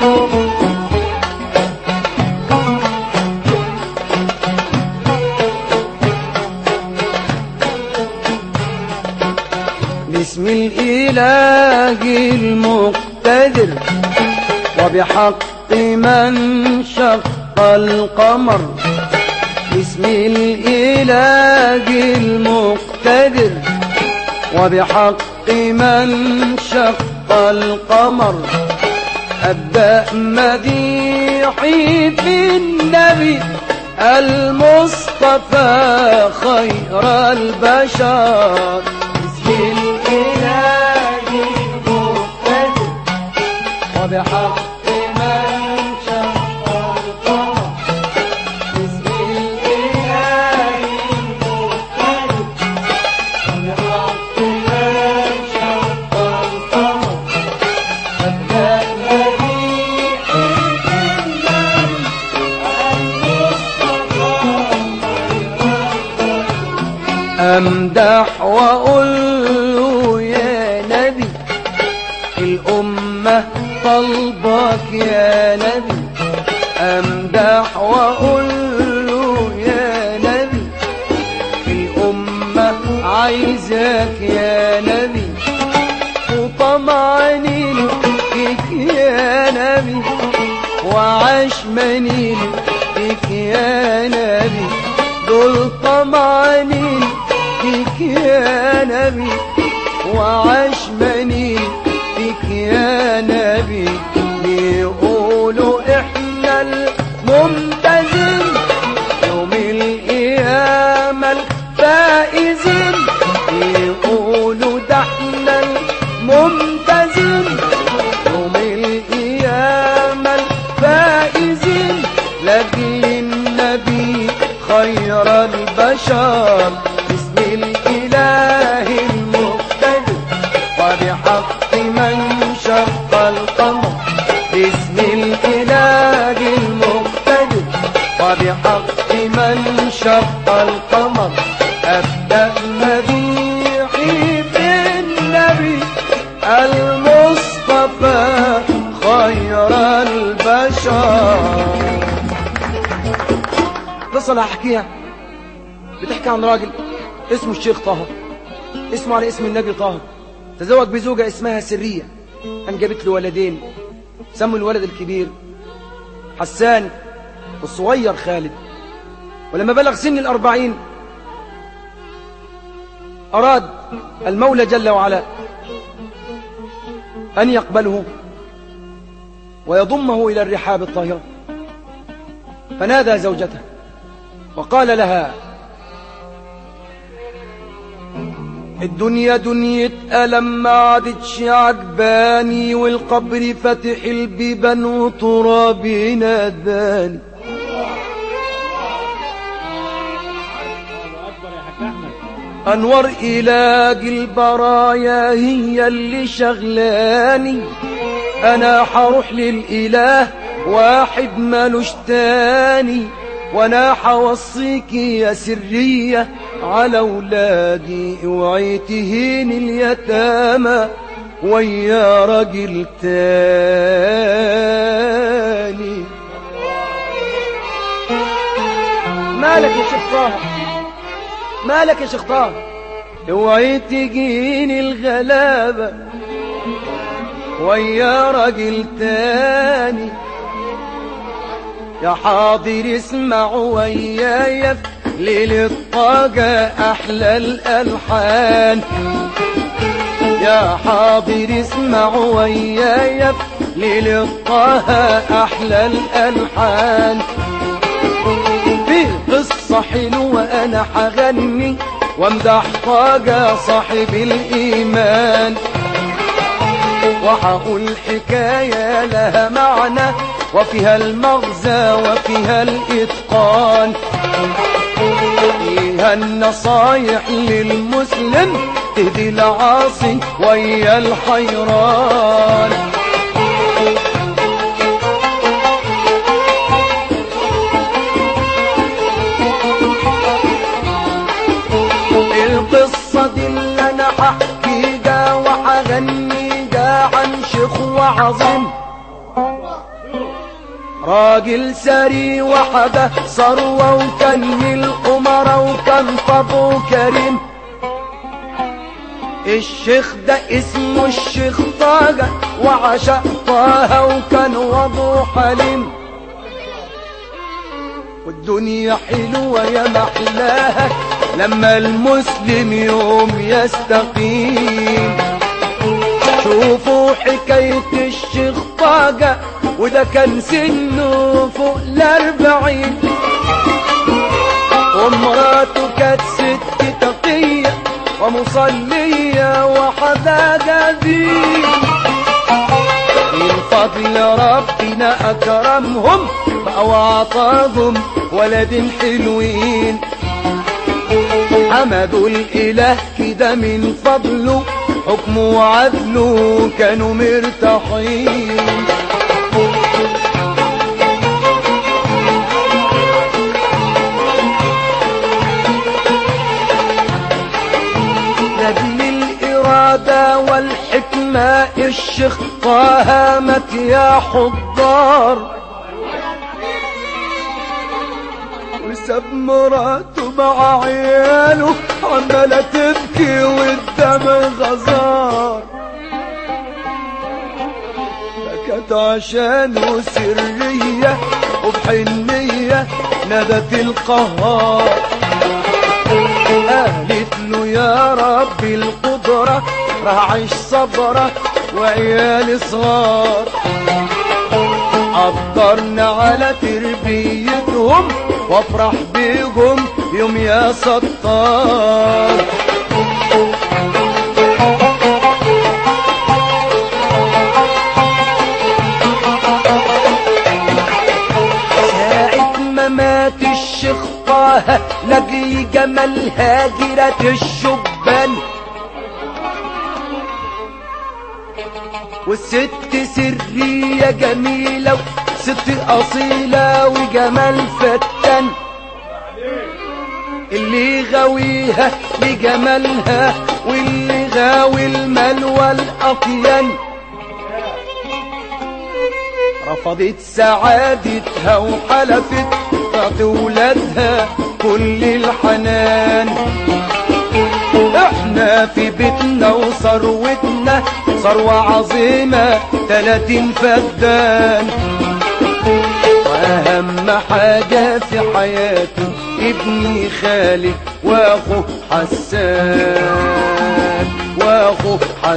باسم الإله المقتدر وبحق من شق القمر باسم الإله المقتدر وبحق من شق القمر أبدأ مديحي في النبي المصطفى خير البشر بسم الإله المقتدر وبحق من شق القمر بسم الإله المقتدر وبحق من شق القمر أبدأ مديحي في النبي أمدح وأقول له يا نبي الأمة طلبك يا نبي أمدح وأقول له يا نبي الأمة عايزك يا نبي وطمعانين فيك يا نبي وعشمانين فيك يا نبي دول طمعانين فيك يا نبي وعشمانين فيك يا نبي بيقولوا احنا الممتازين يوم القيامة الفائزين بيقولوا ده احنا الممتازين يوم القيامة الفائزين لأجل النبي خير البشر باسم الإله المقتدر وبحق من شق القمر باسم الإله المقتدر وبحق من شق القمر أبدأ مديحي بالنبي المصطفى خير البشر قصة اللي هحكيها بتحكي عن راجل اسمه الشيخ طه اسمه على اسم النبي طه تزوج بزوجة اسمها سرية أنجبت له ولدين سموا الولد الكبير حسان والصغير خالد ولما بلغ سن الأربعين أراد المولى جل وعلا أن يقبله ويضمه إلى الرحاب الطاهرة فنادى زوجته وقال لها الدنيا دنيا ألم ما عادتش عجباني والقبر فاتح البيبان وترابي ناداني أنور إلاج البرايا هي اللي شغلاني أنا حروح للإله واحد مالوش تاني وانا حوصيك يا سرية على ولادي اوعي تهين اليتامى ويا راجل تاني مالك يا شيخ طه مالك يا شيخ طه اوعي تجيني الغلابة ويا راجل تاني يا حاضر اسمع وياي في ليل الطاقة أحلى الألحان يا حاضر اسمع وياي في ليل الطه أحلى الألحان في قصة حلوة أنا حغني وامدح طاقة صاحب الإيمان وحقول حكاية لها معنى وفيها المغزى وفيها الإتقان فيها النصايح للمسلم تهدي العاصي ويا الحيران القصة دي اللي أنا هحكيها وهغنيها عن شيخ وعظيم راجل سري وحده ثروة وكان من الأمراء وكان طبعه كريم الشيخ ده اسمه الشيخ طاقة وعشق طه وكان وضعه حليم والدنيا حلوة يا محلاها لما المسلم يوم يستقيم شوفوا حكاية الشيخ طاقة وده كان سنه فوق الأربعين ومراته كانت ست تقية ومصلية وحدا قديم من فضل ربنا أكرمهم وأعطاهم ولد حلوين حمدوا الإله كده من فضله حكمه وعدله كانوا مرتاحين لأجل الإرادة والحكمة الشيخ طه مات يا حضار وساب مراته مع عياله عمالة تبكي والدم غزار بكت عشانه سرية وبحنية نادت القهار قالت له يا رب القدرة راح عيش صبرة وعيالي صغار قدرنا على تربيتهم وافرح بيهم يوم يا ستار ساعة ما مات الشيخ طه لاجل جمال هاجرة الشبان والست سرية جميلة وست أصيلة وجمال فتان اللي غاويها لجمالها واللي غاوي المال والأطيان رفضت سعادتها وحلفت تعطي ولادها كل الحنان احنا في بيتنا وثروتنا ثروة عظيمة تلاتين فدان واهم حاجة في حياته ابني خالد واخوه حسان واخوه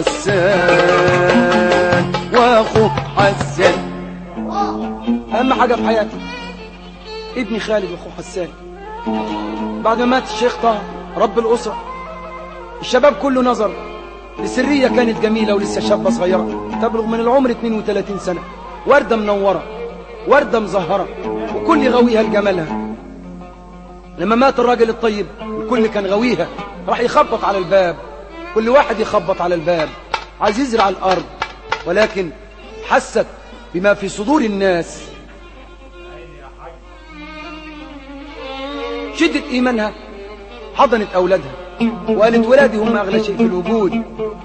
حسان واخوه حسان اهم حاجة في حياتي ابني خالد واخوه حسان بعد ما مات الشيخ طه رب الأسرة الشباب كله نظر لسرية كانت جميلة ولسه شابة صغيرة تبلغ من العمر 32 سنة وردة منورة وردة مزهرة وكل غاويها لجمالها لما مات الراجل الطيب الكل كان غاويها راح يخبط على الباب كل واحد يخبط على الباب عايز يزرع الأرض ولكن حست بما في صدور الناس شدة إيمانها حضنت أولادها وقالت ولادي هم أغلى شيء في الوجود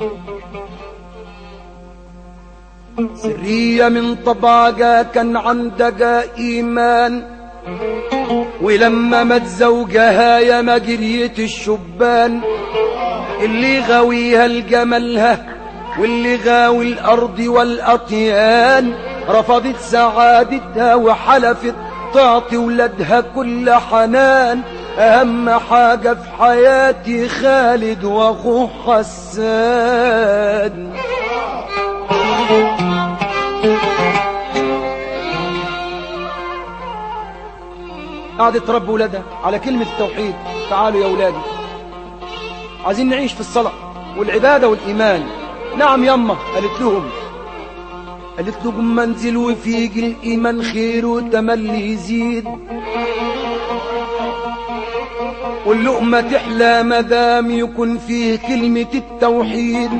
سرية من طبعها كان عندها إيمان ولما مات زوجها يا ما جريت الشبان اللي غاويها لجمالها واللي غاوي الأرض والأطيان رفضت سعادتها وحلفت تعطي ولادها كل حنان أهم حاجة في حياتي خالد وأخوه حسان قعدت تربي ولادها على كلمة التوحيد تعالوا يا ولادي عايزين نعيش في الصلاة والعبادة والإيمان نعم يما قالت لهم قالت لهم منزل وفيق الإيمان خير وتملي يزيد واللقمة تحلى مدام يكون فيه كلمة التوحيد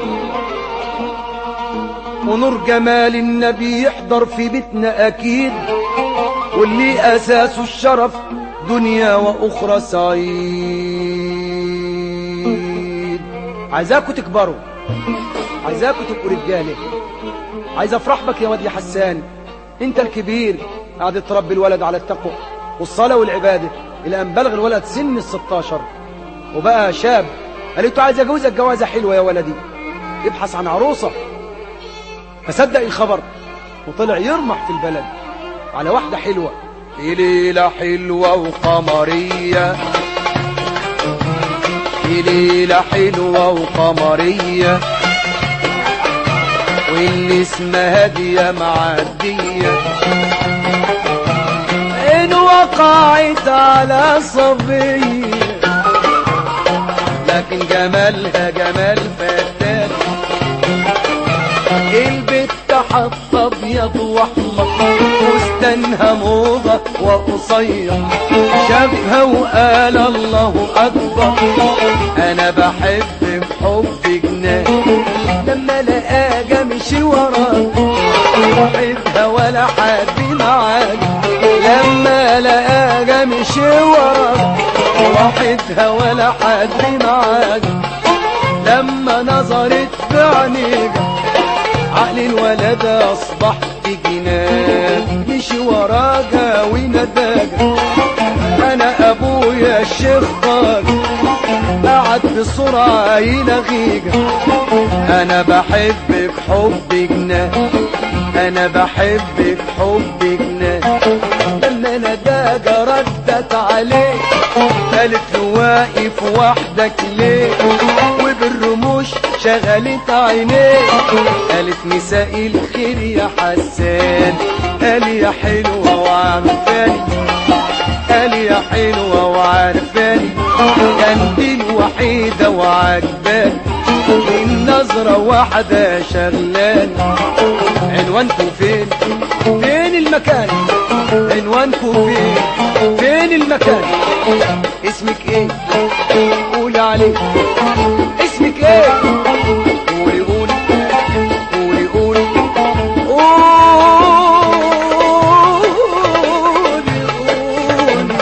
ونور جمال النبي يحضر في بيتنا أكيد واللي أساسه الشرف دنيا وأخرى سعيد عايزاكوا تكبروا عايزاكوا تبقوا رجالة عايز أفرح بك يا واد يا حسان انت الكبير قاعد تربي الولد على التقوى والصلاة والعبادة إلى أن بلغ الولد سن الستاشر وبقى شاب قالت له عايز أجوزك جوازة حلوة يا ولدي يبحث عن عروسة فصدق الخبر وطلع يرمح في البلد على واحدة حلوة في ليلة حلوة وقمرية في ليلة حلوة وقمرية واللي اسمها هادية معدية إن وقعت على صبية لكن جمالها جمال فتان البت حط ابيض واحمر وستنها موضة وقصير شافها وقال الله اكبر انا بحب بحب جنان لما لقاها مشي وراه وحدها ولا حد معاك لما لقاها مشي وراه وحدها ولا حد معاك لما نظرت بعينيك عقل الولد اصبح في جنان مشي وراجا ونداجا انا ابويا الشيخ طاج قعد بسرعة يلغيجا انا بحب بحب جنان انا بحب بحب جنان لما نداجا ردت عليه قالت له واقف وحدك ليه وبالرموش شغلت عينيه قالت مساء الخير يا حسان قال يا حلوة وعرفاني قال يا حلوة وعرفاني كانت الوحيدة وعجباني من نظرة واحدة شغلاني عنوانكم فين فين المكان عنوانكم فين فين المكان اسمك ايه قولي عليه اسمك ايه قولي قولي قولي قولي قولي قولي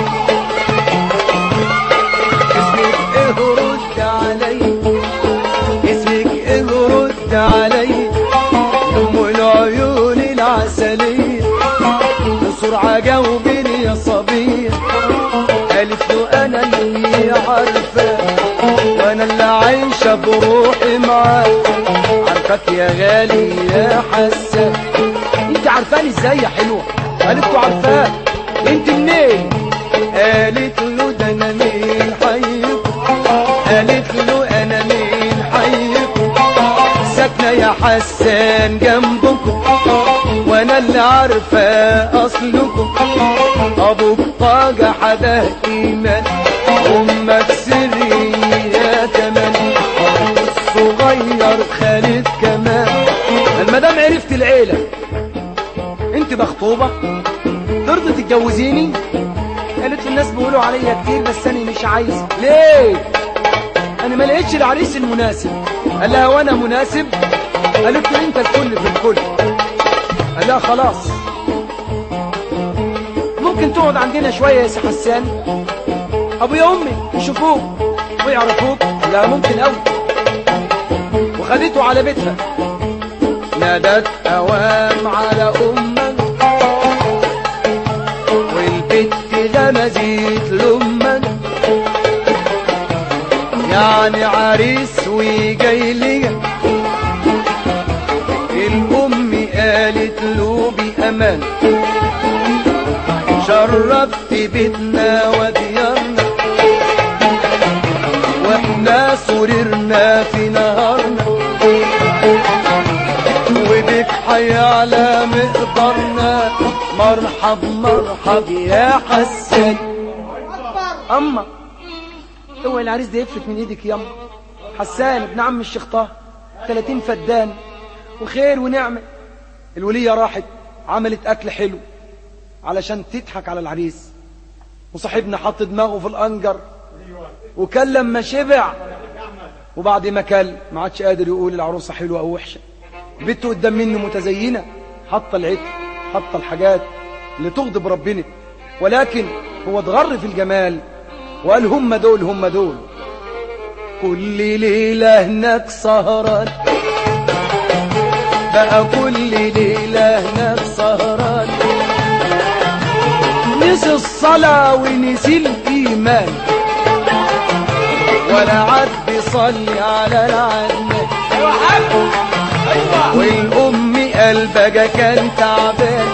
اسمك ايه رد علي اسمك ايه رد علي ام العيون العسلية بسرعة جاوبني يا صبية قالت له انا اللي عارفة وانا اللي عايشة بروحي معاك عارفك يا غالي يا حسان انت عارفاني ازاي يا حلوة قالت له عارفاك انت منين قالت له ده انا من حيكم قالت له انا من حيكم ساكنة يا حسان جنبكم وانا اللي عارفة اصلكم ابوك طاجة حدا ايمان امك سرية كمان الصغير خالد كمان المدام عرفت العيلة انت مخطوبة ترضي تتجوزيني قالت له الناس بيقولوا عليا كتير بس انا مش عايز ليه انا ما لقيتش العريس المناسب قال لها وانا مناسب قالت له انت الكل في الكل قال لها خلاص ممكن تقعد عندنا شوية يا سي حسان ابويا امي يشوفوك ويعرفوك قال لها ممكن قوي وخدته على بيتها نادت اوام على امك والبت غمزت لامك يعني عريس وجاي ليا الام قالت له بامان شرفت بيتنا وديارنا واحنا سررنا في نهارنا وبك حيعلى مقدارنا مرحب مرحب يا حسن اما هو العريس ده يفلت من ايدك ياما حسان ابن عم الشيخ طه 30 فدان وخير ونعمه الوليه راحت عملت اكل حلو علشان تضحك على العريس وصاحبنا حط دماغه في الانجر وكل لما شبع وبعد ما كل ما عادش قادر يقول العروسه حلوه او وحشه بنته قدام منه متزينه حاطه العطر حاطه الحاجات اللي تغضب ربنا ولكن هو اتغر في الجمال وقال هم دول هم دول كل ليلة هناك سهران بقى كل ليلة هناك سهران الصلاة ونزل إيمان ولا عاد بيصلي على العنة ايوه حاج ايوه والأم قلبك كان تعبان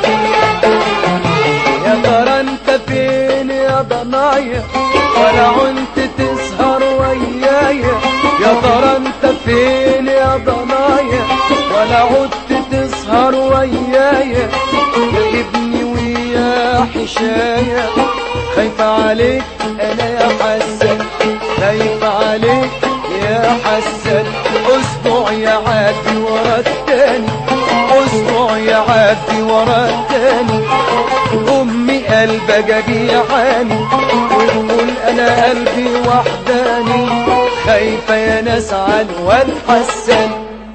يا ترى انت فين يا ضنايا ولا عنت تسهر ويايا يا ترى انت فين يا ضنايا ولا عدت تسهر ويايا يا ابني ويا حشايا خايف عليك انا يا حسن خايف عليك يا حسن اسبوع يعدي ورا التاني اسبوع يعدي ورا التاني امي قلبك بيعاني وتقول انا قلبي وحداني خايفه يا ناس عن والحسن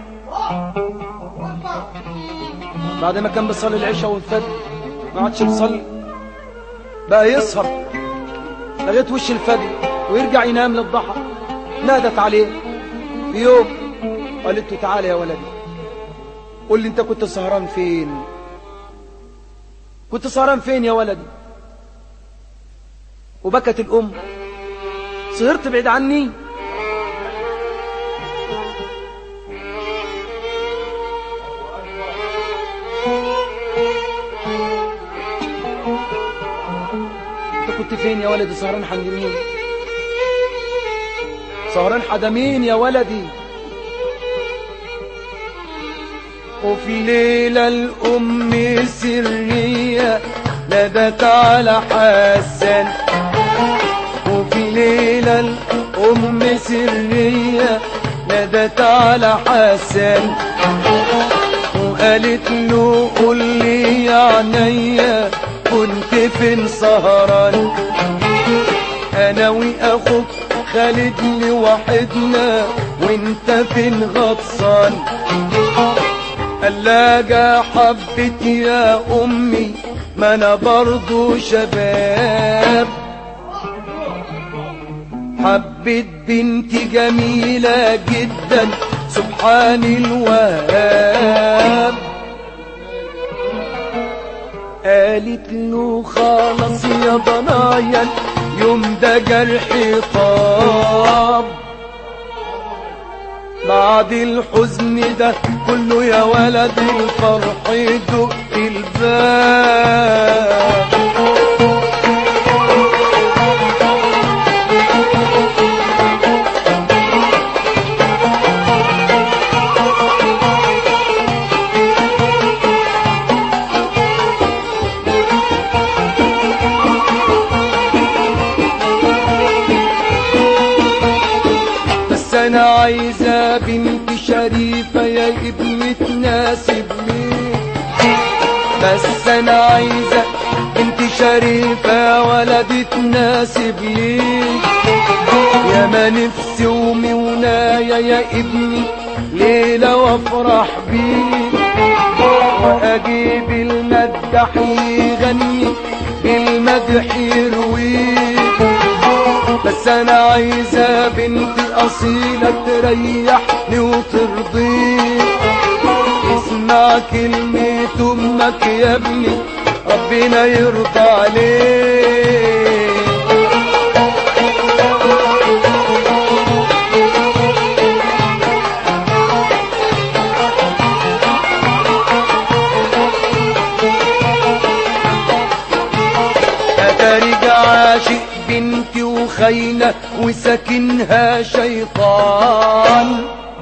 بعد ما كان بيصلي العشاء والفجر ما عادش بيصلي بقى يسهر لغايه وش الفجر ويرجع ينام للضحى نادت عليه في يوم قالت له تعالى يا ولدي قول لي انت كنت سهران فين كنت سهران فين يا ولدي وبكت الام سهرت بعيد عني انت كنت فين يا ولدي سهران حد مين سهران حد مين يا ولدي وفي ليلة الأم سرية نادت على حسن وفي ليلة الأم سرية نادت على حسن وقالت له قول لي يا عينيا كنت فين سهران انا واخوك خالد لوحدنا وانت فين غطسان قلاجة حبت يا امي ما انا برضو شباب حبت بنت جميلة جدا سبحان الوهاب قالت له خلاص يا ضنايا يوم ده جرحي طاب بعد الحزن ده كله يا ولد الفرح يدق الباب بس انا عايزة بنت شريفة يا ابني تناسب ليه بس انا عايزة بنت شريفة ولد تناسب ليه يا ما نفسي ومي ونايا يا ابني ليلة وافرح بيه واجيب المدح يغني بالمدح يرويه بس انا عايزة بنت اصيلة تريحني وترضيك اسمع كلمة امك يا ابني ربنا يرضى عليك أترجع عاشق بنتي وخينة وساكنها شيطان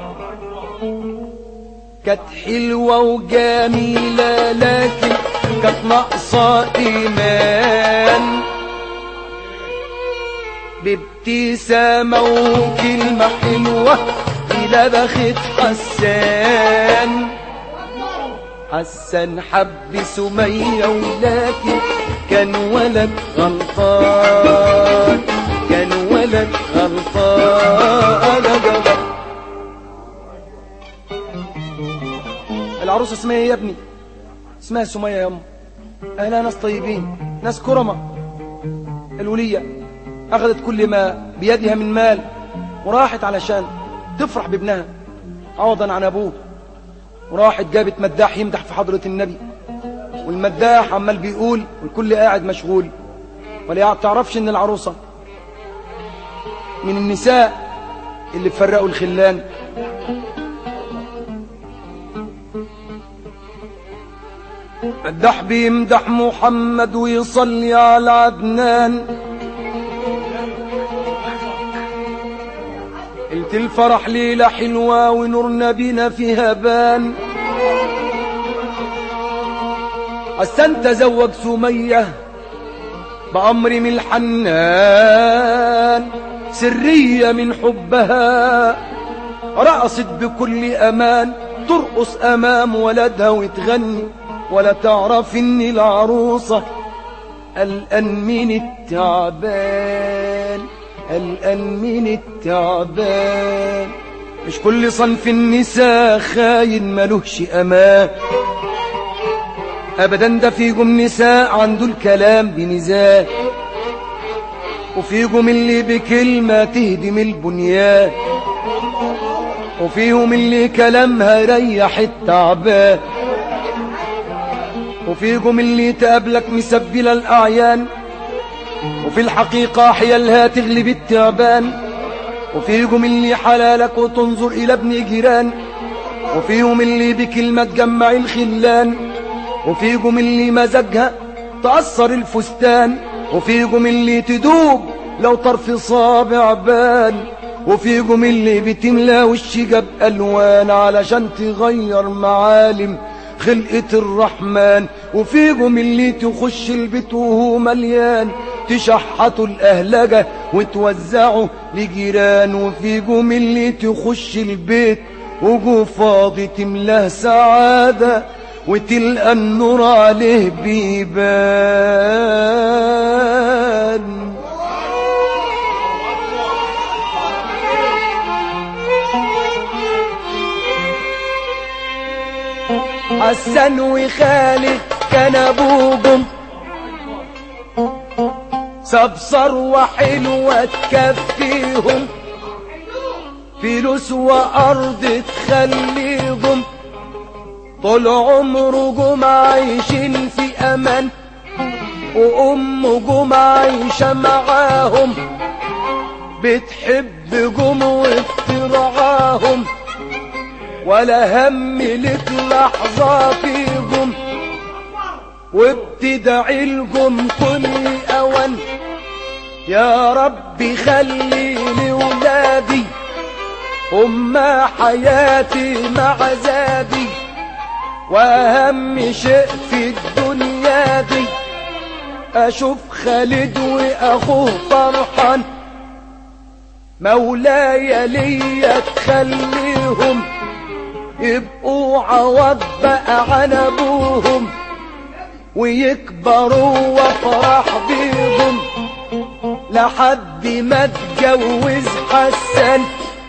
كانت حلوة وجميلة لكن كانت ناقصة إيمان بابتسامة وكلمة حلوة إلى بخت حسان حسن حب سمية ولكن كان ولد غلطان كان ولد غلطان العروسة اسمها ايه يا ابني اسمها سمية يا ام اهلها ناس طيبين ناس كرمة الولية اخذت كل ما بيدها من مال وراحت علشان تفرح بابنها عوضا عن ابوه وراحت جابت مداح يمدح في حضرة النبي والمداح عمال بيقول والكل قاعد مشغول ولا تعرفش ان العروسة من النساء اللي فرقوا الخلان مدح بيمدح محمد ويصلي على عدنان قلت الفرح ليلة حلوة ونور نبينا فيها بان حسن تزوج سمية بأمر من الحنان سرية من حبها رقصت بكل أمان ترقص أمام ولدها وتغني ولا تعرف إن العروسة قلقان من التعبان قلقان من التعبان مش كل صنف النساء خاين ملوش أمان أبدا ده فيكم نساء عنده الكلام بميزان وفيكم اللي بكلمة تهدم البنيان وفيهم اللي كلامها يريح التعبان وفيكم اللي تقابلك مسبلة الأعيان وفي الحقيقة حيالها تغلب التعبان وفيكم اللي حلالك وتنظر إلى ابن جيران وفيهم اللي بكلمة تجمع الخلان وفيكم اللي مزاجها تأثر الفستان وفيكم اللي تدوب لو طرف صابع بان وفيكم اللي بتملى وشي ألوان علشان تغير معالم خلقة الرحمن وفيكم اللي تخش البيت وهو مليان تشحطوا الأهلجة وتوزعوا لجيران وفيكم اللي تخش البيت وجو فاضي تملاه سعادة وتلقى النور عليه بيبان حسن وخالد كان ابوهم سبصر وحلوة تكفيهم فلوس وأرض تخليهم طول عمرهم عايشين في أمان وأمهم عايشة معاهم بتحبهم وبترعاهم ولا هم لك لحظة فيهم وبتدعي لهم كل أوان يا رب خلي لي ولادي هما حياتي مع زادي وأهم شيء في الدنيا دي أشوف خالد وأخوه فرحان مولاي ليا تخليهم يبقوا عوض بقى عن أبوهم ويكبروا وافرح بيهم لحد ما اتجوز حسن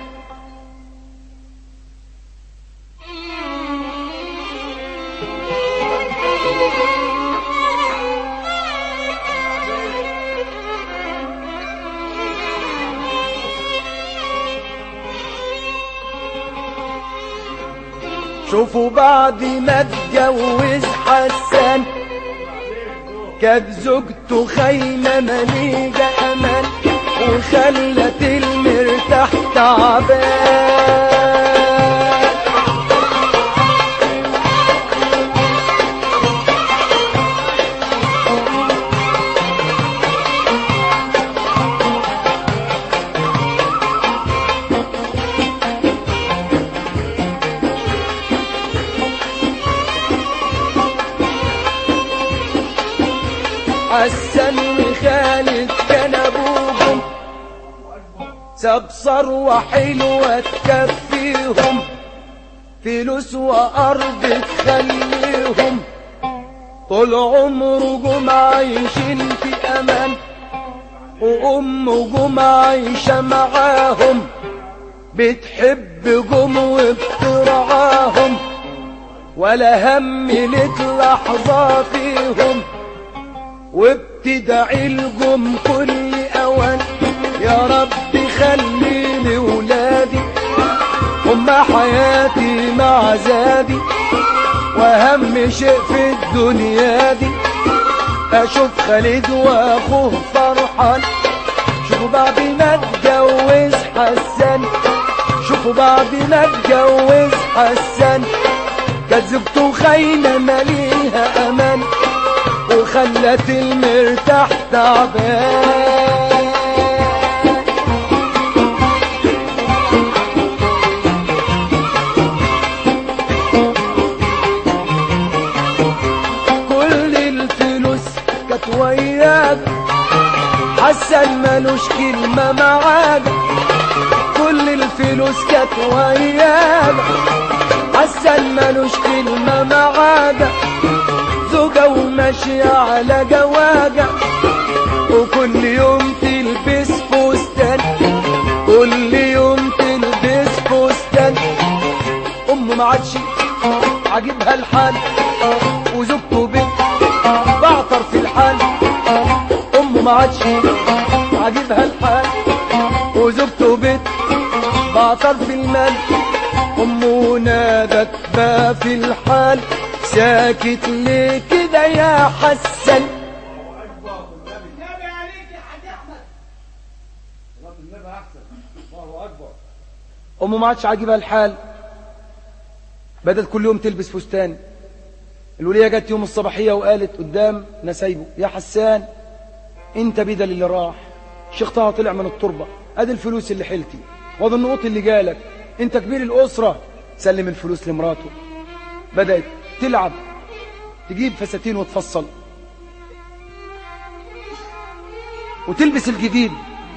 شوفوا بعد ما اتجوز حسن كانت زوجته خاينة مليجة أمان وخلت المرتاح تعبان حسن وخالد كان ابوهم سبصر وحلوة تكفيهم فلوس وأرض تخليهم طول عمرهم عايشين في أمان وأمهم عايشة معاهم بتحبهم وبترعاهم ولا هم لك لحظة فيهم وابتدعي لهم كل اوان يا رب خلي لي ولادي هما حياتي مع زادي واهم شيء في الدنيا دي اشوف خالد واخوه فرحان شوفوا بعد ما اتجوز حسن شوفوا بعد ما اتجوز حسن كانت زوجته خاينة ماليها امان وخلت المرتاح تعبان كل الفلوس كانت وياك حسن ملوش كلمة معاك كل الفلوس كانت وياك حسن ملوش كلمة معاك زوجة وماشية على جواجة وكل يوم تلبس فستان كل يوم تلبس فستان أمه ما عادش عاجبها الحال وزوجته بنت بعطر في الحال أمه ما عادش عاجبها الحال وزوجته بنت بعطر في المال أمه نادت بقى في الحال ساكت ليه كده يا حسن النبي عليك يا حاج احمد النبي احسن الله اكبر أمه ما عادش عاجبها الحال بدأت كل يوم تلبس فستان الولية جت يوم الصباحية وقالت قدام نسايبه يا حسان انت بدل اللي راح شيخ طه طلع من التربة ادي الفلوس اللي حلتي وادي النقوط اللي جالك انت كبير الأسرة سلم الفلوس لمراته بدأت تلعب تجيب فساتين وتفصل وتلبس الجديد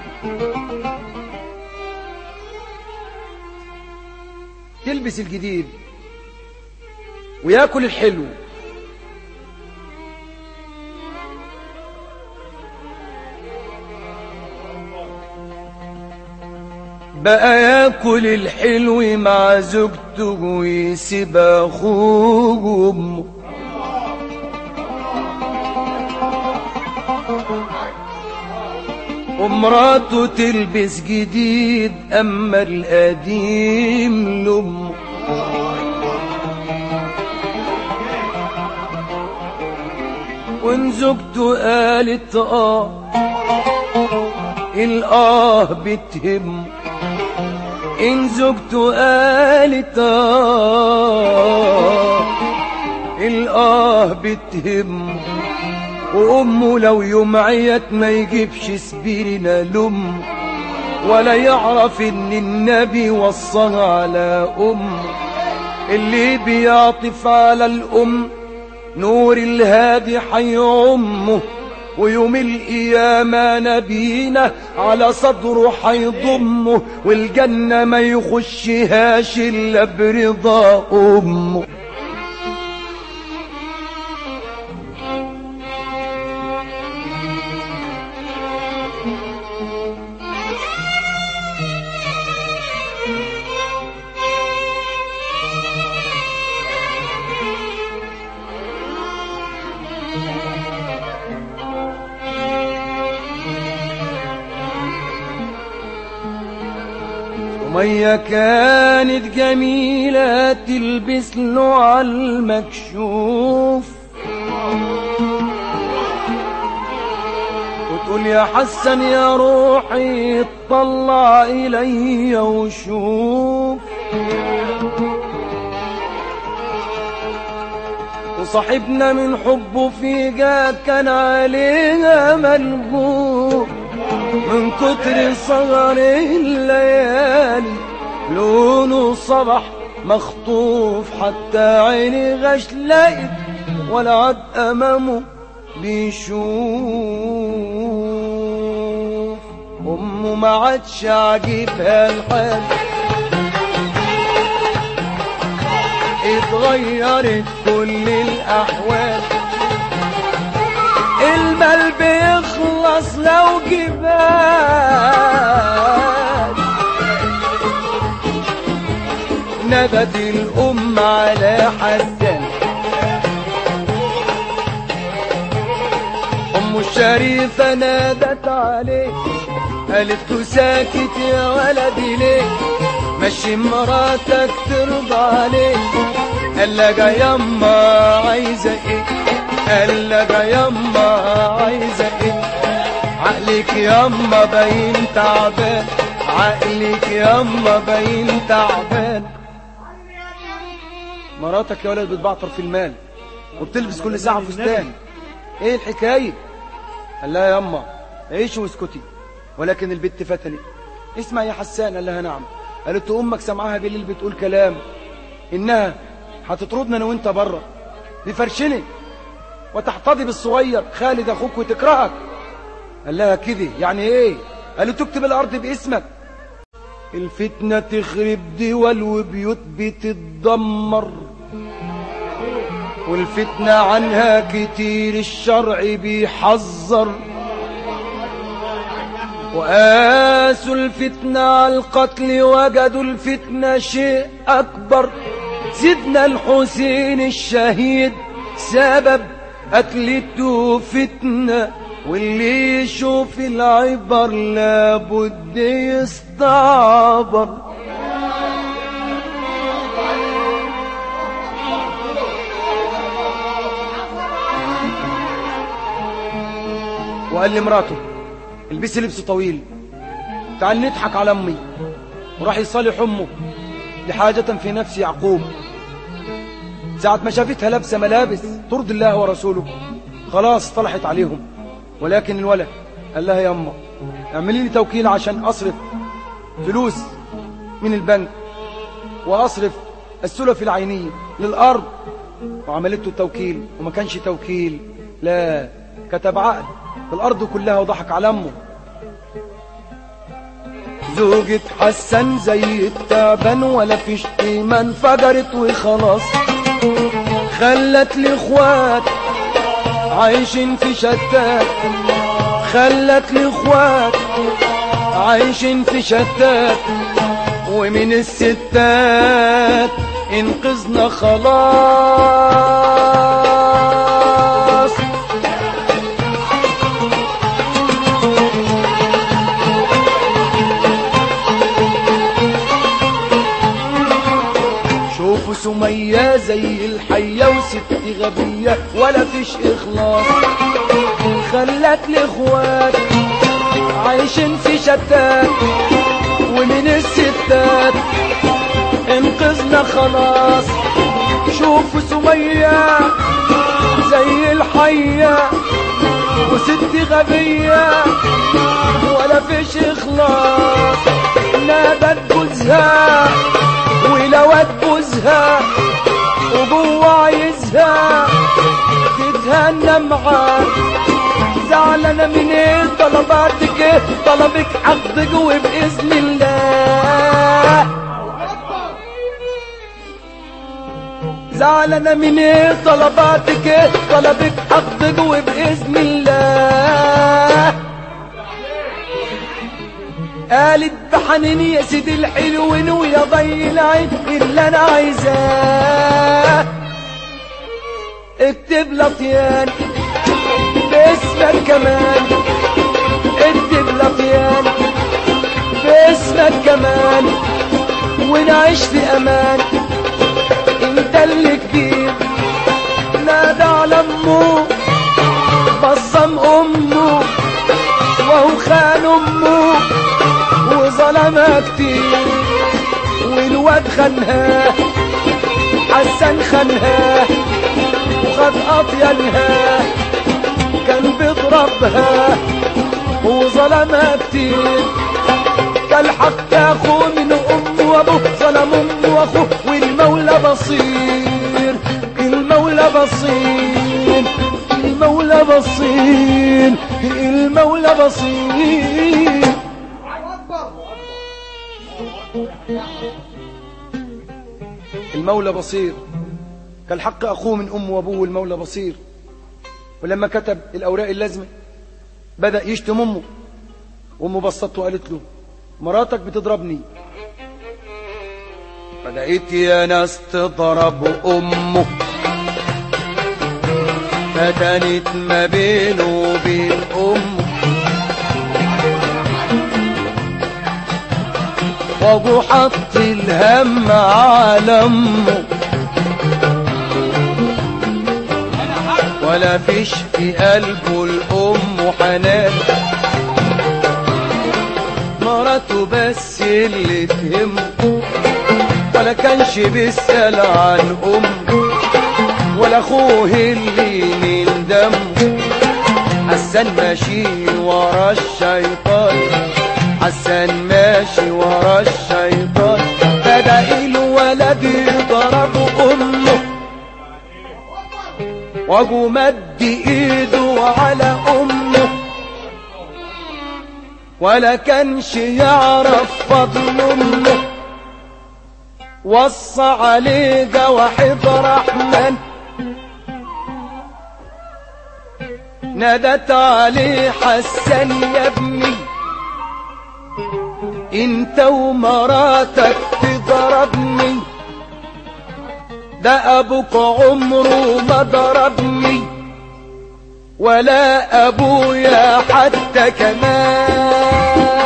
تلبس الجديد وياكل الحلو بقى ياكل الحلو مع زوجته ويسيب اخوه وامه ومراته تلبس جديد اما القديم لامه وان زوجته قالت اه الاه بتهم ان زوجته قالت اه الاه بتهم وامه لو يوم عيت ما يجيبش سبيلنا لامه ولا يعرف ان النبي وصاها على امه اللي بيعطف على الام نور الهادي حي امه ويوم القيامة نبينا على صدره حيضمه والجنة ما يخشهاش إلا برضا أمه سمية كانت جميلة تلبس له على المكشوف وتقول يا حسن يا روحي اطلع إلي وشوف وصاحبنا من حبه فيها كان عليها ملهوف من كتر صغر الليالي لونه صبح مخطوف حتى عيني غشلقت ولا عاد امامه بيشوف امه ما عادش عاجبها الحال اتغيرت كل الاحوال المال بيخلص لو جبال نبت الأم على حسن أم الشريفة نادت عليه قالت له ساكت يا ولدي ليه مشي مراتك ترضى عليك قال لها يما عايزة ايه قال لها يما عايزة ايه عقلك يما باين تعبان عقلك يما باين تعبان مراتك يا ولد بتبعتر في المال وبتلبس كل ساعة فستان ايه الحكاية قال لها يما عيشي واسكتي ولكن البت فتني اسمع يا حسان قال لها نعم قالت له امك سمعها بالليل بتقول كلام انها هتطردنا انا وانت بره بفرشني وتحتضي بالصغير خالد اخوك وتكرهك قال لها كده يعني ايه قالوا تكتب الارض باسمك الفتنة تخرب دول وبيوت بتتدمر والفتنة عنها كتير الشرع بيحذر وقاسوا الفتنة على القتل وجدوا الفتنة شيء أكبر سيدنا الحسين الشهيد سبب قتلته فتنة واللي يشوف العبر لابد يستعبر وقال لمراته البسي لبس طويل تعال نضحك على امي وراح يصالح امه لحاجة في نفس يعقوب ساعة ما شافتها لابسة ملابس ترضي الله ورسوله خلاص طلعت عليهم ولكن الولد قال لها يا أمه اعملي لي توكيل عشان أصرف فلوس من البنك وأصرف السلف العينية للأرض وعملته التوكيل وما كانش توكيل لا كتب عقد في الأرض كلها وضحك على أمه زوجة حسن زي التعبان ولا فيش إيمان فجرت وخلاص خلت الإخوات عايشين في شتات خلت الإخوات عايشين في شتات ومن الستات انقذنا خلاص شوفوا سمية زي الحية وست غبية ولا فيش إخلاص خلت الإخوات عايشين في شتات ومن الستات انقذنا خلاص شوفوا سمية زي الحية وست غبية ولا فيش إخلاص نادت جوزها ولوت جوزها وجوه عايزها تتهنى معاه زعلانة من ايه طلباتك ايه طلبك حقك وبإذن الله زعلانة من ايه طلباتك ايه طلبك حقك وبإذن الله قالت بحنين يا سيدي الحلوين ويا ضي العين اللي انا عايزاه اكتب لطيان باسمك كمان اكتب لطيان باسمك كمان ونعيش في امان انت اللي كبير نادى على امه بصم امه وهو خان امه وظلمها كتير والواد خانها حسن خانها وخد اطيانها كان بيضربها وظلمها كتير كالحق اخوه من امه وابوه ظلم امه واخوه والمولى بصير المولى بصير المولى بصير المولى بصير المولى بصير كالحق أخوه من أمه وأبوه والمولى بصير ولما كتب الأوراق اللازمة بدأ يشتم أمه وأمه بسطته وقالت له مراتك بتضربني بدأت يا ناس تضرب أمه فتنت ما بينه وبين أمه وابو حط الهم على امه ولا فيش في قلبه الأم حنان مراته بس اللي تهمه ولا كانش بيسأل عن أمه ولا أخوه اللي من دمه حسن ماشي ورا الشيطان حسن ماشي ورا الشيطان بدأ الولد يضرب أمه وابو مد ايده على امه ولا كانش يعرف فضل امه وصى عليه جواحد رحمن نادت عليه حسن يا ابني انت ومراتك تضربني ده ابوك عمره ما ضربني ولا ابويا حتى كمان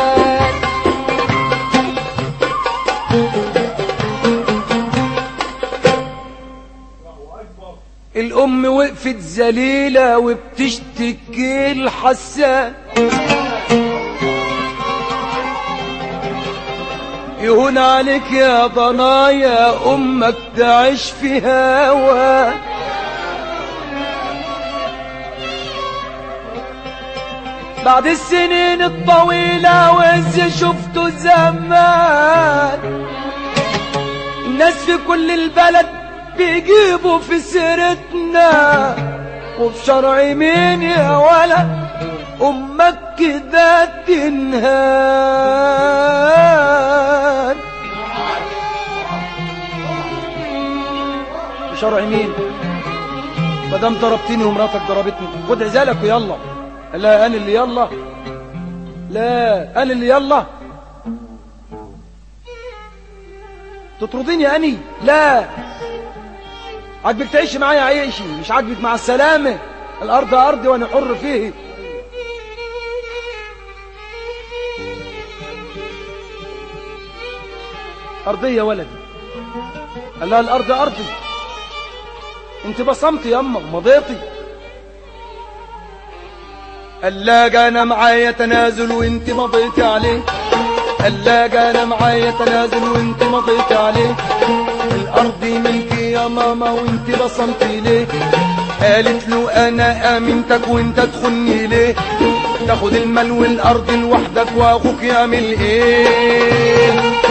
الام وقفت ذليله وبتشتكي الحسان يهون عليك يا ضنايا امك تعيش في هوا بعد السنين الطويلة وإز شفته زمان الناس في كل البلد بيجيبوا في سيرتنا وفي شرع مين يا ولد أمك كده تنهان بشرع مين مدام ضربتني ومراتك ضربتني خد عزالك ويلا لا انا اللي يلا لا انا اللي يلا تطرديني اني لا عاجبك تعيش معايا عيشي مش عاجبك مع السلامه الارض ارضي وانا حر فيه ارضيه ولدي قال لها الارض ارضي انت بصمتي يما مضيتي قال لا جانا معايا تنازل وانت مضيتي عليه قال لا جانا معايا تنازل وانت مضيتي عليه الارض ملكي يا ماما وانت بصمتي ليه قالت له انا امنتك وانت تخني ليه تاخد المال والارض لوحدك واخوك يعمل ايه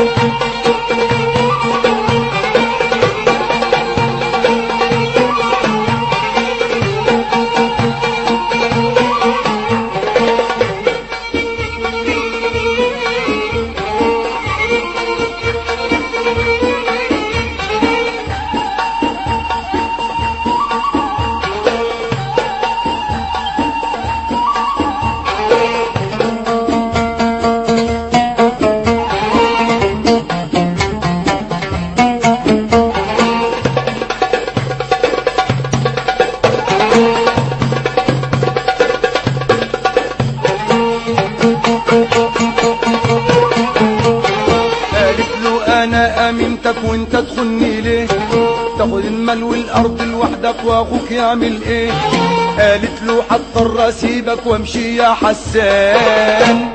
قالت له انا امنتك وانت تخني ليه تاخد المال والارض لوحدك واخوك يعمل ايه قالت له هضطر اسيبك وامشي يا حسان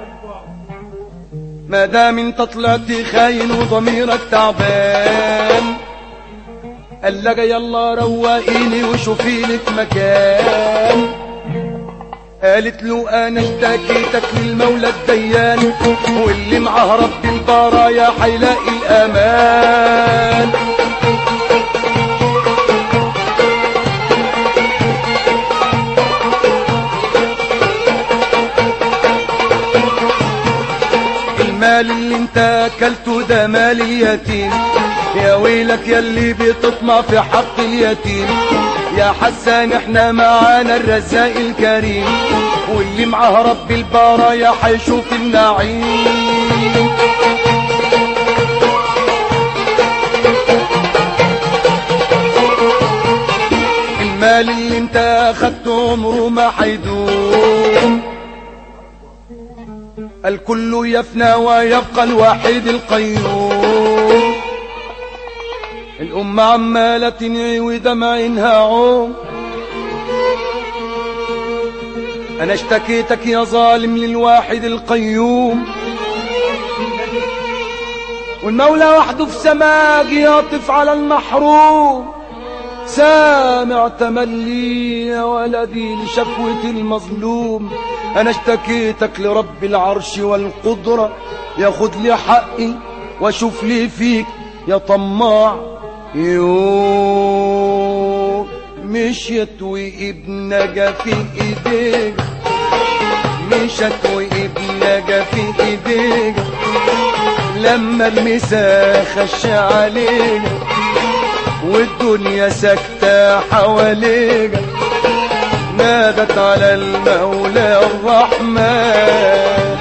ما دام انت طلعت خاين وضميرك تعبان قال لها يلا روقيني وشوفي لك مكان قالت له انا اشتكيتك للمولى الديان واللي معاه رب البرايا حيلاقي الامان المال اللي انت اكلته ده مال اليتيم يا ويلك يلي بتطمع في حق اليتيم يا حسان احنا معانا الرزاق الكريم واللي معاه رب البرايا حيشوف النعيم المال اللي انت اخدته عمره ما حيدوم الكل يفنى ويبقى الواحد القيوم الأمة عمالة تنعي ودمع عوم أنا اشتكيتك يا ظالم للواحد القيوم والمولى وحده في سماك يعطف على المحروم سامع تملي يا ولدي لشكوة المظلوم أنا اشتكيتك لرب العرش والقدرة ياخد لي حقي واشوف لي فيك يا طماع يوم مشيت وابنك في ايديك مشت وابنك في ايديك لما المساء خش عليك والدنيا ساكتة حواليك نادت على المولى الرحمن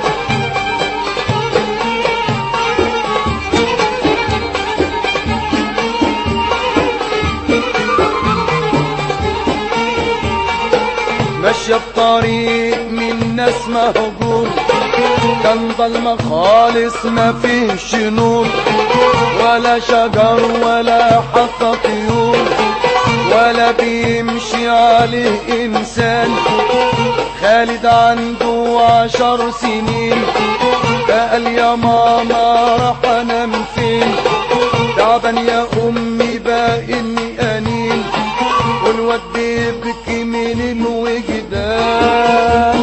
ماشية في طريق من ناس مهجور كان ضلمة خالص ما فيهش نور ولا شجر ولا حتى طيور ولا بيمشي عليه إنسان خالد عنده عشر سنين قال يا ماما راح أنام فين تعبان يا أمي باقي أنين والواد يبكي من الوجدان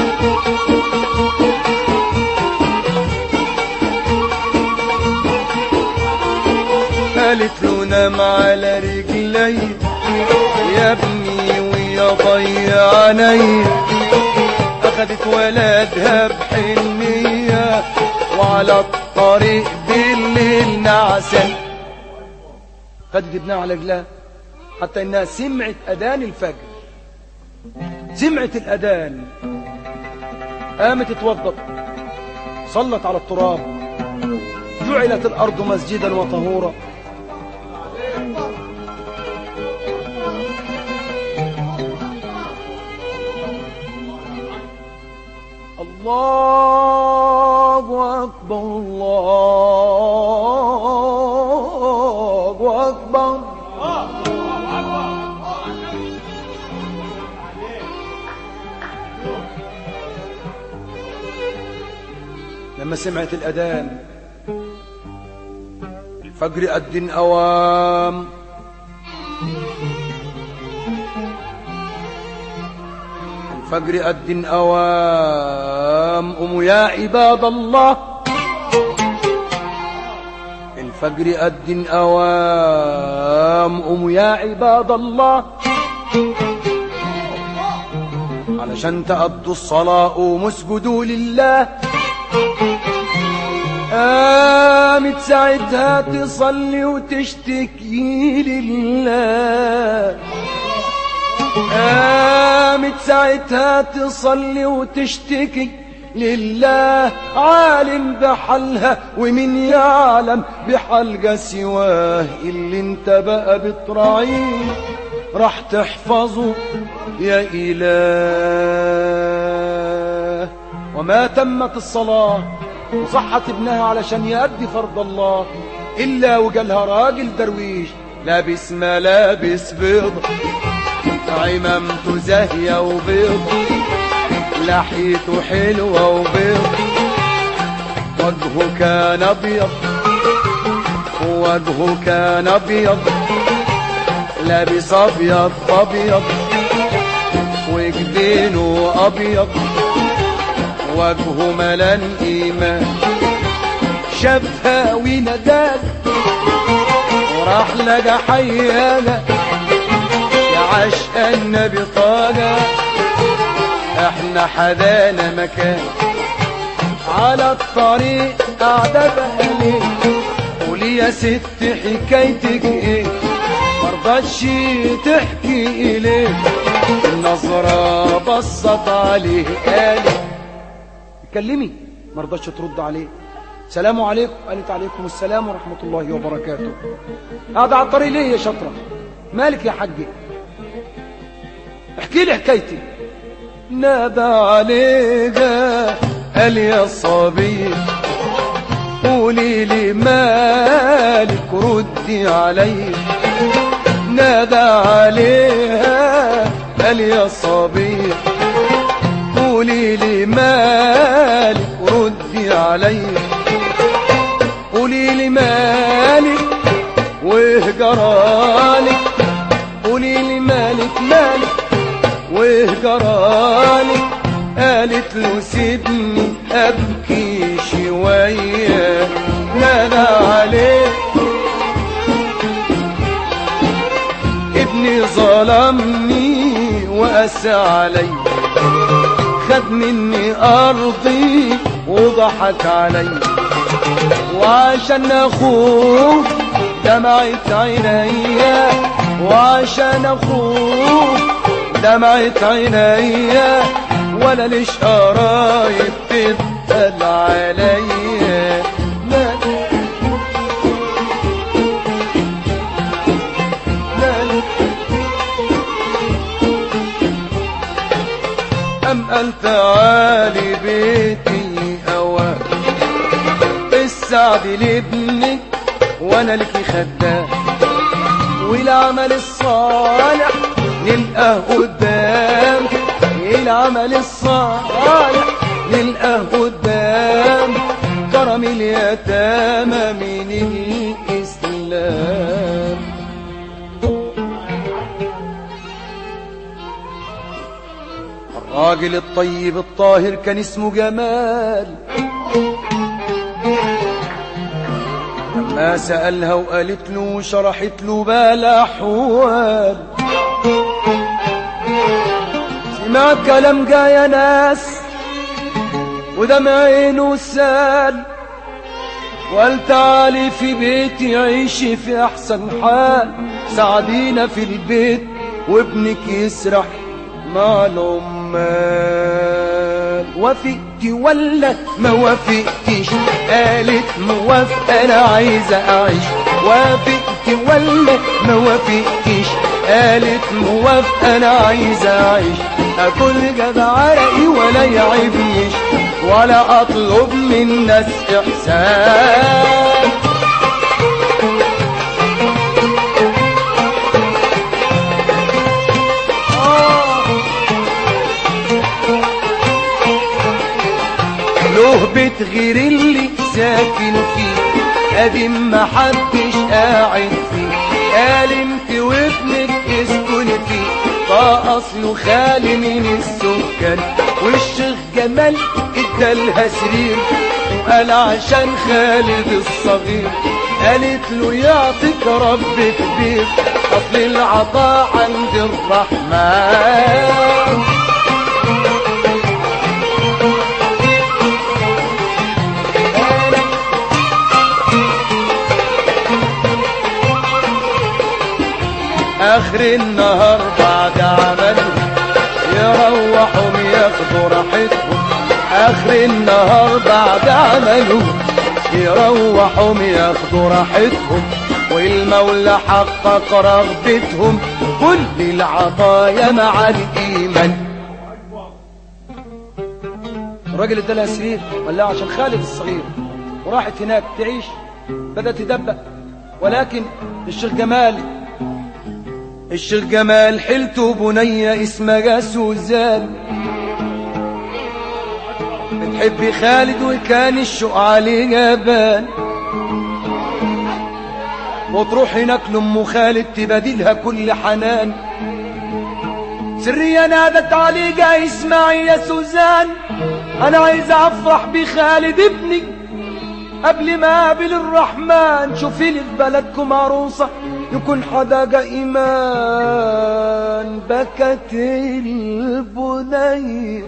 قالت له نام على رجلي يا ابني ويا ضيع عيني اخدت ولدها بحنية وعلى الطريق بالليل نعسان خدت ابنها على رجلها حتى انها سمعت اذان الفجر سمعت الاذان قامت اتوضت صلت على التراب جعلت الارض مسجدا وطهورا الله أكبر الله أكبر لما سمعت الأذان الفجر أدن أوام الفجر أدن أوام أم يا عباد الله الفجر أدن أوام أم يا عباد الله علشان تأدوا الصلاة ومسجدوا لله قامت ساعتها تصلي وتشتكي لله قامت ساعتها تصلي وتشتكي لله عالم بحالها ومن يعلم بحلقة سواه اللي انت بقى بتراعيه راح تحفظه يا إله وما تمت الصلاة وصحت ابنها علشان يأدي فرض الله إلا وجالها راجل درويش لابس ملابس بيض عمامته زاهية وبيض لحيته حلوة وبيض وجهه كان أبيض وجهه كان أبيض لابس أبيض أبيض وجبينه أبيض وجهه ملان إيمان شافها ونداك وراح لقى حيانا يا عشق النبي طاقة احنا حدانا مكان على الطريق قاعدة بقالي قولي يا ست حكايتك ايه مرضتش تحكي اليه النظرة بصت عليه قالت اتكلمي مرضتش ترد عليه سلام عليكم قالت عليكم السلام ورحمة الله وبركاته هذا على الطريق ليه يا شطرة مالك يا حجي احكي لي حكايتي نادى عليها قال يا صبي قولي لي مالك ردي علي نادى عليها قال يا صبي قولي لي مالك ردي عليا قولي لي مالك وهجرالك قولي لي مالك مالك وهجرالك قالت له سيبني ابكي شويه نادى عليه ابني ظلمني وقسى علي خد مني ارضي وضحك علي وعشان اخوه دمعت عينيا وعشان اخوه دمعت عينيا ولا ليش قرايب تبقى عليا لا لا لا أم قال تعالي بيتي أوام السعد لابنك وأنا لك خدام والعمل الصالح نلقاه قدام العمل الصالح نلقاه قدام كرم اليتامى من الإسلام الراجل الطيب الطاهر كان اسمه جمال لما سألها وقالت له وشرحت له بالأحوال سمع كلام جاي ناس ودمع عينه سال وقال تعالي في بيتي عيشي في احسن حال ساعدينا في البيت وابنك يسرح مع العمال وافقتي ولا ما وافقتيش قالت موافقة انا عايزة اعيش وافقتي ولا ما وافقتيش قالت موافقة انا عايزة اعيش اكل جدع عرقي ولا يعيبنيش ولا اطلب من الناس احسان له بيت غير اللي ساكن فيه قديم ما حدش قاعد فيه قال انت وابنك اسكن فيه فاصله خالي من السكان والشيخ جمال ادالها سرير وقال عشان خالد الصغير قالت له يعطيك رب كبير اصل العطاء عند الرحمن اخر النهار بعد عملهم يروحوا ياخدوا راحتهم اخر النهار بعد عملهم يروحوا ياخدوا راحتهم والمولى حقق رغبتهم كل العطايا مع الايمان الراجل ادالها سرير ولا عشان خالد الصغير وراحت هناك تعيش بدأت تدبق ولكن الشيخ جمال الشيخ جمال حلته بنية اسمها سوزان بتحب خالد وكان الشوق عليه جبان وتروح هناك لأم خالد تبادلها كل حنان سرية نادت عليه جاي اسمعي يا سوزان انا عايز افرح بخالد ابني قبل ما اقابل الرحمن شوفي لي في بلدكم عروسة يكون حداقة ايمان بكت البنية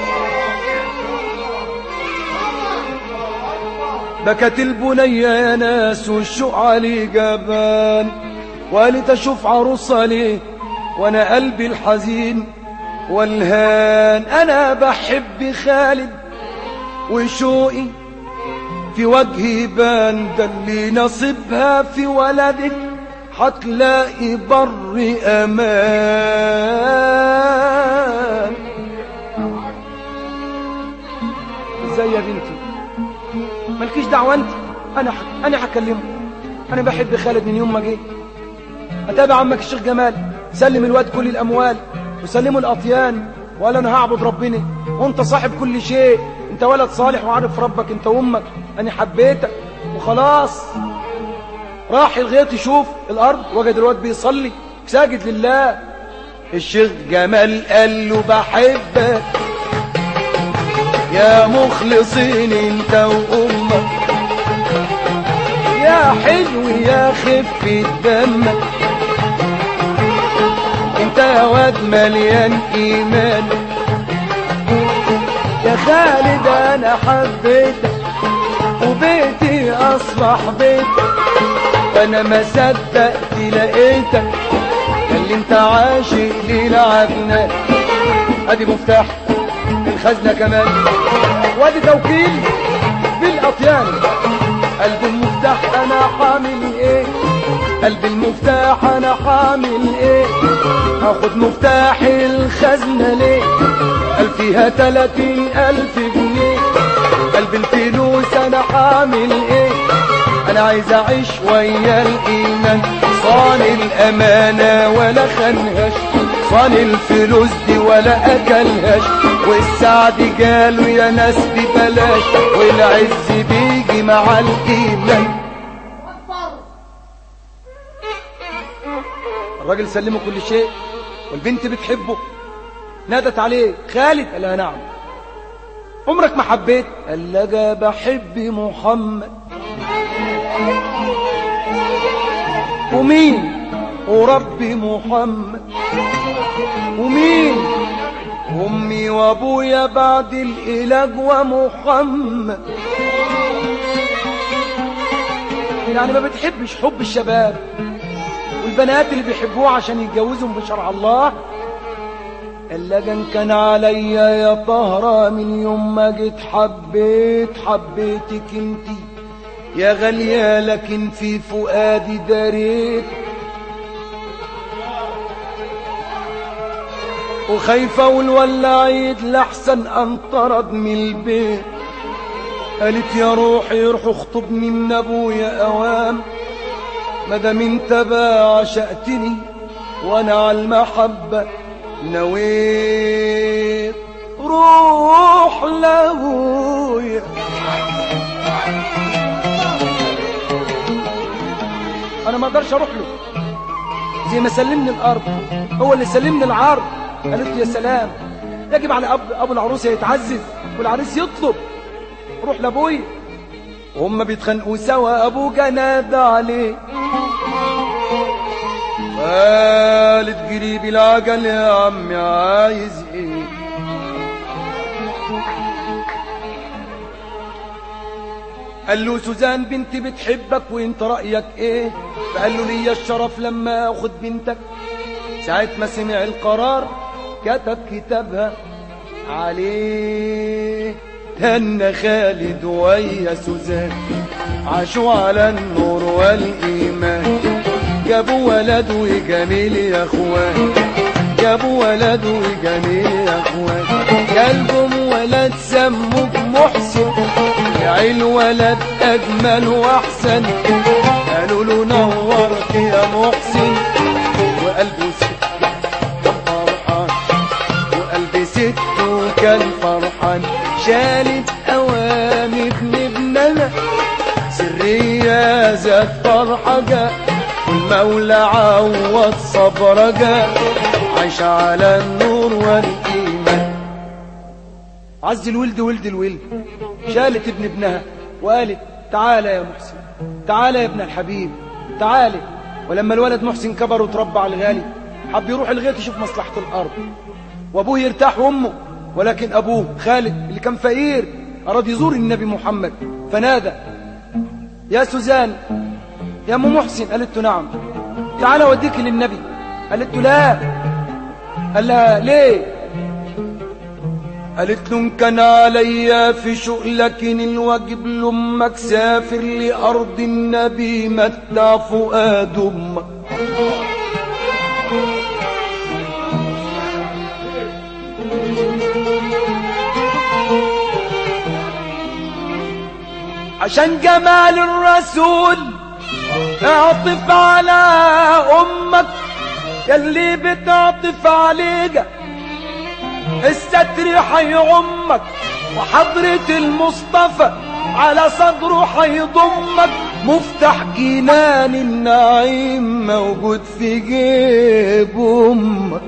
بكت البنية يا ناس والشوق علي جبان وقالت اشوف عروسة ليه وانا قلبي الحزين والهان انا بحب خالد وشوقي في وجهي بان ده اللي نصيبها في ولدك هتلاقي بر امان ازاي يا بنتي مالكيش دعوه انت انا ح... انا هكلمه انا بحب خالد من يوم ما جه اتابع عمك الشيخ جمال سلم الواد كل الاموال وسلمه الاطيان ولا انا هعبد ربنا وانت صاحب كل شيء انت ولد صالح وعارف ربك انت وامك انا حبيتك وخلاص راح الغيط يشوف الارض وجد الواد بيصلي ساجد لله الشيخ جمال قال له بحبك يا مخلصين انت وامك يا حلو يا خفة دمك انت يا واد مليان ايمان يا خالد انا حبيتك وبيتي اصبح بيتك وانا ما صدقت لقيتك اللي انت عاشق للعبنا ادي مفتاح الخزنه كمان وادي توكيل بالاطيان قلب المفتاح انا حامل ايه قلب المفتاح انا حامل ايه هاخد مفتاح الخزنه ليه قال فيها تلاتين الف جنيه قلب الفلوس انا حامل ايه انا عايز اعيش ويا الايمان صان الامانه ولا خنهاش صان الفلوس دي ولا اكلهاش والسعد جاله يا ناس ببلاش والعز بيجي مع الايمان الراجل سلمه كل شيء والبنت بتحبه نادت عليه خالد قال لها نعم عمرك ما حبيت قال لها بحب محمد ومين وربي محمد ومين امي وابويا بعد الاله ومحمد يعني ما بتحبش حب الشباب والبنات اللي بيحبوه عشان يتجوزهم بشرع الله اللجن كان عليا يا طهرة من يوم ما جيت حبيت حبيتك انتي يا غالية لكن في فؤادي داريت وخايفة والولا عيد لحسن انطرد من البيت قالت يا روحي روح اخطبني من ابويا اوام مادام انت بقى عشقتني وانا على المحبة نويت روح لابويا انا ما اقدرش اروح له زي ما سلمني الارض هو اللي سلمني العرض قالت له يا سلام يجب على اب ابو العروسه يتعزز والعريس يطلب روح لابويا وهم بيتخانقوا سوا ابوه نادى عليه قالت قريبي العجل يا عمي عايز ايه قال له سوزان بنتي بتحبك وانت رأيك ايه فقال له ليا الشرف لما اخد بنتك ساعة ما سمع القرار كتب كتابها عليه هن خالد ويا سوزان عاشوا على النور والإيمان جابوا ولد وجميل يا اخوان جابوا ولد وجميل يا اخوان جالهم ولد سموه محسن يعيل ولد اجمل واحسن قالوا له نورت يا محسن وقلبه ست كان فرحان وقلب سته كان فرحان شالت اوامي ابن ابنها سرية زاد فرحة والمولى عوض صبر جاء عايش على النور والإيمان عز الولد ولد الولد شالت ابن ابنها وقالت تعالى يا محسن تعالى يا ابن الحبيب تعالى ولما الولد محسن كبر وتربى على الغالي حب يروح الغيط يشوف مصلحة الأرض وأبوه يرتاح وأمه ولكن أبوه خالد اللي كان فقير أراد يزور النبي محمد فنادى يا سوزان يا ام محسن قالت له نعم تعالى اوديك للنبي قالت له لا قال لها ليه قالت له ان كان عليا في شؤل لكن الواجب لامك سافر لارض النبي متع فؤاد امك عشان جمال الرسول اعطف على امك يلي بتعطف عليك الستر حيعمك وحضرة المصطفى على صدره حيضمك مفتاح جنان النعيم موجود في جيب امك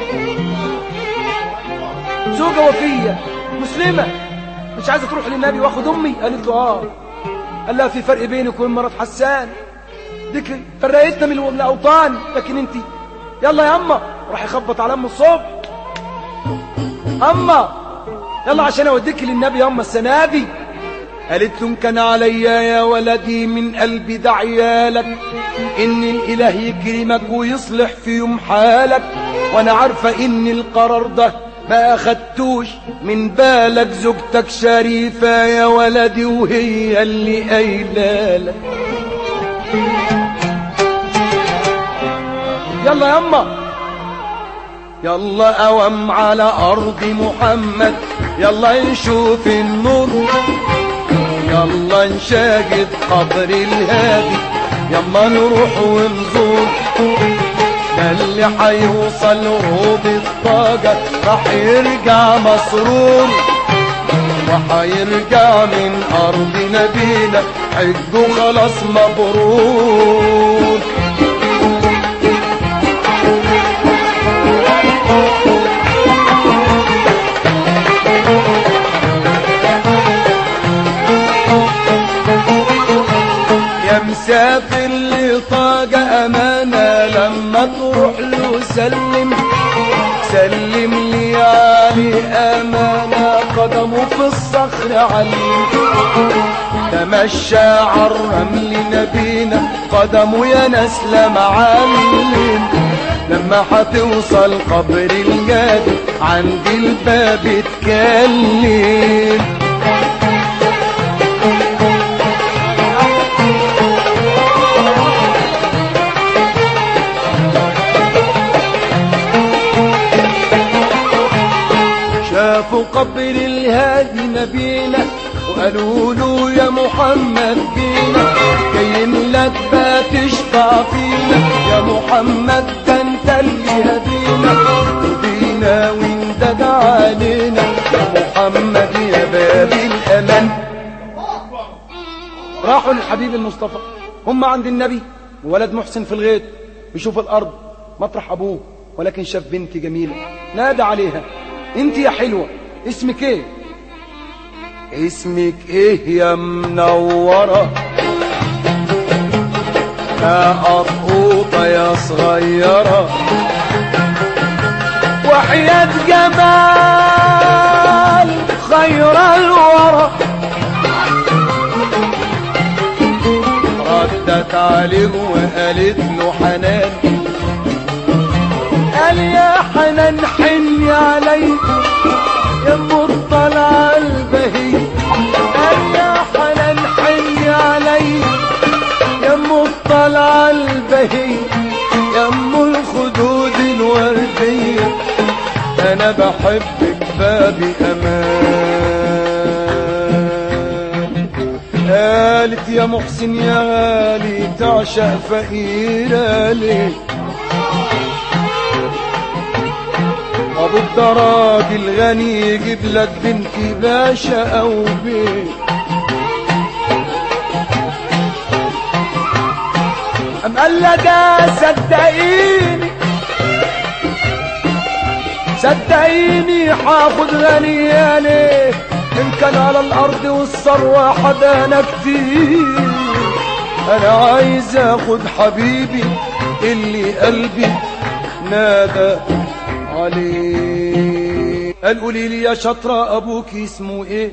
زوجة وفية مسلمة مش عايزة تروح للنبي واخد امي قالت له اه قال لها في فرق بينك وبين مرات حسان ديك فرقتنا من من الاوطان لكن انت يلا يا اما راح يخبط على ام الصبح اما يلا عشان اوديك للنبي يا اما السنابي قالت له إن كان عليا يا ولدي من قلبي دعيالك ان الاله يكرمك ويصلح في يوم حالك وانا عارفه ان القرار ده ما اخدتوش من بالك زوجتك شريفه يا ولدي وهي اللي قايله لك يلا يما يلا قوم على ارض محمد يلا نشوف النور يلا نشاهد قبر الهادي يلا نروح ونزور ده اللي حيوصل روض الطاقة راح يرجع مسرور وحيرجع من أرض نبينا حجه خلاص مبرور يا مسافر لطاقة أمانة لما تروح له سلم سلم لي علي أمانة قدمه في الصخر علم تمشى عالرمل نبينا قدمه يا نسل معلم لما هتوصل قبر الجاد عند الباب اتكلم شافوا قبر الهادي نبينا وقالوا له يا محمد جينا جايين لك بقى تشفع فينا يا محمد ده انت اللي هدينا هدينا وانت علينا يا محمد يا باب الامان راحوا للحبيب المصطفى هم عند النبي وولد محسن في الغيط بيشوف الارض مطرح ابوه ولكن شاف بنت جميله نادى عليها انت يا حلوه اسمك ايه اسمك ايه يا منوره يا قطوطه يا صغيره وحياة جمال خير الورى ردت عليه وقالت له حنان قال يا حنان حني علي يا مطلع البهي قال يا حنان حني علي يا مطلع البهي يا ام الخدود الوردية انا بحبك بابي امان قالت يا محسن يا غالي تعشق فقيرة ليه ابو الدراج الغني يجيب لك بنتي باشا او بيه ام قال لها صدقيني صدقيني حاخد غني ليه ان كان على الارض والثروه حدانا كتير انا عايز اخد حبيبي اللي قلبي نادى عليه قال قولي لي يا شطرة أبوك اسمه إيه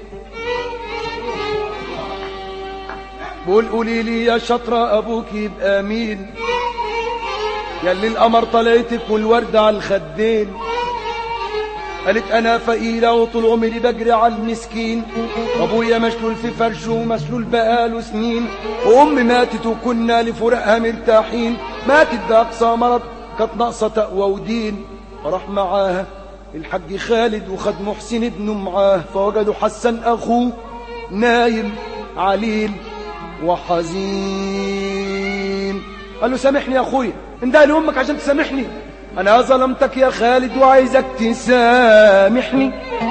بقول قولي لي يا شطرة أبوك يبقى مين يا اللي القمر طلعتك والورد على الخدين قالت أنا فقيرة وطول عمري بجري على المسكين أبويا مشلول في فرشه ومشلول بقاله سنين وأمي ماتت وكنا لفراقها مرتاحين ماتت بأقصى مرض كانت ناقصة تقوى ودين فراح معاها الحاج خالد وخد محسن ابنه معاه فوجدوا حسن أخوه نايم عليل وحزين قال له سامحني يا أخويا انده لأمك عشان تسامحني انا ظلمتك يا خالد وعايزك تسامحني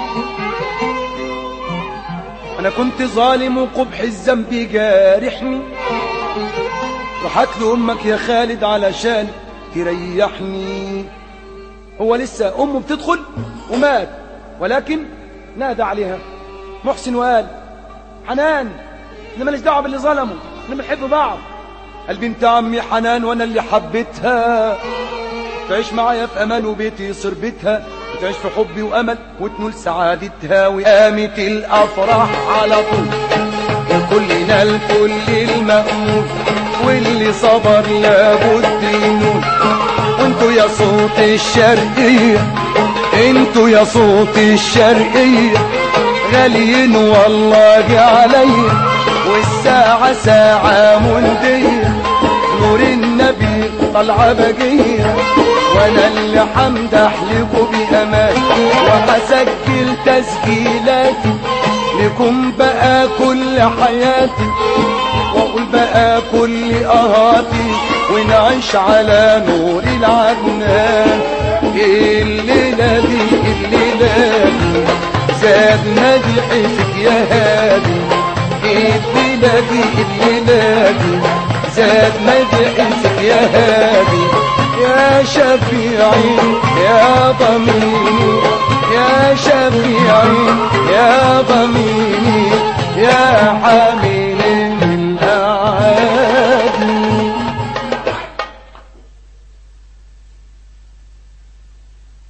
انا كنت ظالم وقبح الذنب جارحني روحت لامك يا خالد علشان تريحني هو لسه امه بتدخل ومات ولكن نادى عليها محسن وقال حنان انا ماليش دعوه باللي ظلمه احنا بنحب بعض قال بنت عمي حنان وانا اللي حبيتها تعيش معايا في امان وبيتي يصير بيتها وتعيش في حبي وامل وتنول سعادتها وقامت الافراح على طول وكلنا الكل المأمول واللي صبر لابد ينول وانتوا يا صوت الشرقية انتوا يا صوت الشرقية غاليين والله جه عليا والساعة ساعة مندية نور النبي طلعة بقية وانا اللي حمدح لكم بأمان وهسجل تسجيلاتي لكم بقى كل حياتي واقول بقى كل اهاتي ونعيش على نور العدنان الليلة دي الليلة دي زاد مدحي فيك يا هادي الليلة دي الليلة دي زاد مدحي فيك يا هادي يا شفيعي يا ضميني يا شفيعي يا ضميني يا حامي